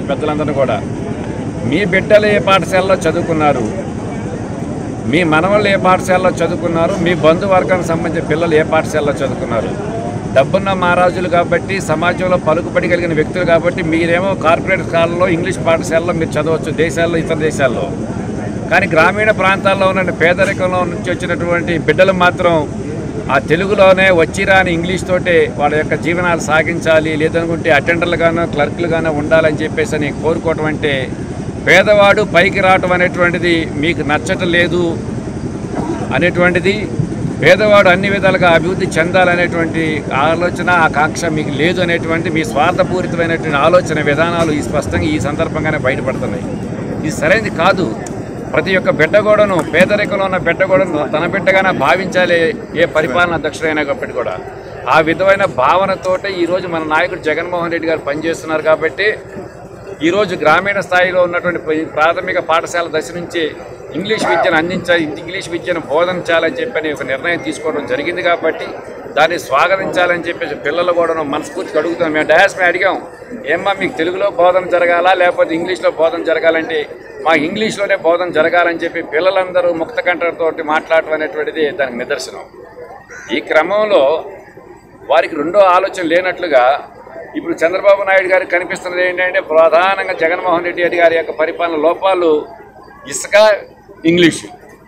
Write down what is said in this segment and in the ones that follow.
పెద్దలందరూ కూడా మీ బిడ్డలు ఏ పాఠశాలలో చదువుకున్నారు మీ మనవళ్ళు ఏ పాఠశాలలో చదువుకున్నారు మీ బంధువర్గానికి సంబంధించిన పిల్లలు ఏ పాఠశాలలో చదువుకున్నారు డబ్బున్న మహారాజులు కాబట్టి సమాజంలో పలుకుబడి కలిగిన వ్యక్తులు కాబట్టి మీరేమో కార్పొరేట్ స్కాలలో ఇంగ్లీష్ పాఠశాలలో మీరు చదవచ్చు దేశాల్లో ఇతర దేశాల్లో కానీ గ్రామీణ ప్రాంతాల్లో ఉన్న పేదరికంలో నుంచి వచ్చినటువంటి బిడ్డలు మాత్రం ఆ తెలుగులోనే వచ్చిరాని ఇంగ్లీష్ తోటే వాళ్ళ యొక్క జీవనాలు సాగించాలి లేదనుకుంటే అటెండర్లుగానో క్లర్క్లుగానో ఉండాలని చెప్పేసి అని కోరుకోవటం అంటే పేదవాడు పైకి రావటం అనేటువంటిది మీకు నచ్చటం లేదు అనేటువంటిది పేదవాడు అన్ని విధాలుగా అభివృద్ధి చెందాలనేటువంటి ఆలోచన ఆకాంక్ష మీకు లేదు అనేటువంటి మీ స్వార్థపూరితమైనటువంటి ఆలోచన విధానాలు ఈ స్పష్టంగా ఈ సందర్భంగానే బయటపడుతున్నాయి ఇది సరైనది కాదు ప్రతి ఒక్క బిడ్డ కూడాను పేదరికంలో ఉన్న బిడ్డ కూడాను తన బిడ్డగానే భావించాలి ఏ పరిపాలన అధ్యక్షుడైనా కాబట్టి కూడా ఆ విధమైన భావనతోటే ఈరోజు మన నాయకుడు జగన్మోహన్ రెడ్డి గారు పనిచేస్తున్నారు కాబట్టి ఈరోజు గ్రామీణ స్థాయిలో ఉన్నటువంటి ప్ర- ప్రాథమిక పాఠశాల దశ నుంచి ఇంగ్లీష్ విద్యను అందించాలి ఇంగ్లీష్ విద్యను బోధించాలని చెప్పని ఒక నిర్ణయం తీసుకోవడం జరిగింది కాబట్టి దాన్ని స్వాగతించాలని చెప్పేసి పిల్లలు కూడా మనస్ఫూర్తిగా అడుగుతాం మేము డయాస్ మేము అడిగాం ఏమ్మా మీకు తెలుగులో బోధన జరగాలా లేకపోతే ఇంగ్లీష్లో బోధన జరగాలంటే మా ఇంగ్లీష్లోనే బోధన జరగాలని చెప్పి పిల్లలందరూ ముక్త కంఠతోటి మాట్లాడటం అనేటువంటిది దానికి నిదర్శనం ఈ క్రమంలో వారికి రెండో ఆలోచన లేనట్లుగా ఇప్పుడు చంద్రబాబు నాయుడు గారికి కనిపిస్తున్నది ఏంటంటే ప్రధానంగా జగన్మోహన్ రెడ్డి గారి యొక్క పరిపాలన లోపాలు ఇసుక ఇంగ్లీషు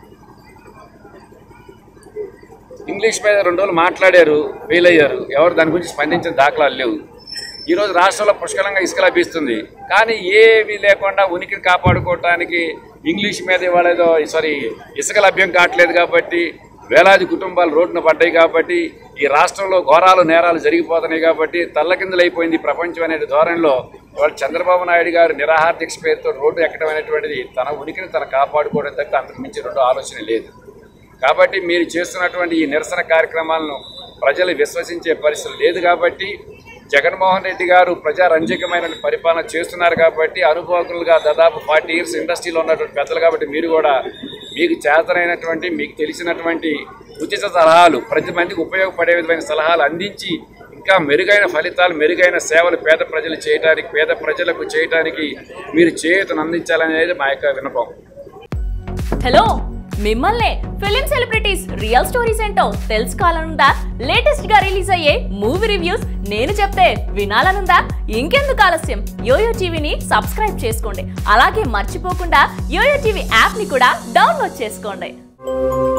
ఇంగ్లీష్ మీద రెండు రోజులు మాట్లాడారు ఫెయిల్ అయ్యారు ఎవరు దాని గురించి స్పందించిన దాఖలాలు లేవు ఈరోజు రాష్ట్రంలో పుష్కలంగా ఇసుక లభిస్తుంది కానీ ఏమీ లేకుండా ఉనికిని కాపాడుకోవటానికి ఇంగ్లీష్ మీద ఇవాళ ఏదో సారీ ఇసుక లభ్యం కావట్లేదు కాబట్టి వేలాది కుటుంబాలు రోడ్డున పడ్డాయి కాబట్టి ఈ రాష్ట్రంలో ఘోరాలు నేరాలు జరిగిపోతున్నాయి కాబట్టి తల్లకిందులైపోయింది ఈ ప్రపంచం అనే ధోరణిలో ఇవాళ చంద్రబాబు నాయుడు గారు నిరాహార దీక్ష పేరుతో రోడ్డు ఎక్కడం అనేటువంటిది తన ఉనికిని తన కాపాడుకోవడం తప్ప అంతకు మించి రెండో ఆలోచన లేదు కాబట్టి మీరు చేస్తున్నటువంటి ఈ నిరసన కార్యక్రమాలను ప్రజలు విశ్వసించే పరిస్థితి లేదు కాబట్టి జగన్మోహన్ రెడ్డి గారు ప్రజారంజకమైన పరిపాలన చేస్తున్నారు కాబట్టి అనుభవకులుగా దాదాపు ఫార్టీ ఇయర్స్ ఇండస్ట్రీలో ఉన్నటువంటి పెద్దలు కాబట్టి మీరు కూడా మీకు చేతనైనటువంటి మీకు తెలిసినటువంటి ఉచిత సలహాలు ప్రతి మందికి ఉపయోగపడే విధమైన సలహాలు అందించి ఇంకా మెరుగైన ఫలితాలు మెరుగైన సేవలు పేద ప్రజలు చేయడానికి పేద ప్రజలకు చేయడానికి మీరు చేయూతను అందించాలనేది మా యొక్క వినపం హలో మిమ్మల్నే ఫిలిం సెలబ్రిటీస్ రియల్ స్టోరీస్ ఏంటో తెలుసుకోవాలనుందా లేటెస్ట్ గా రిలీజ్ అయ్యే మూవీ రివ్యూస్ నేను చెప్తే వినాలనుందా ఇంకెందుకు ఆలస్యం యోయో టీవీని సబ్స్క్రైబ్ చేసుకోండి అలాగే మర్చిపోకుండా యోయో టీవీ యాప్ ని కూడా డౌన్లోడ్ చేసుకోండి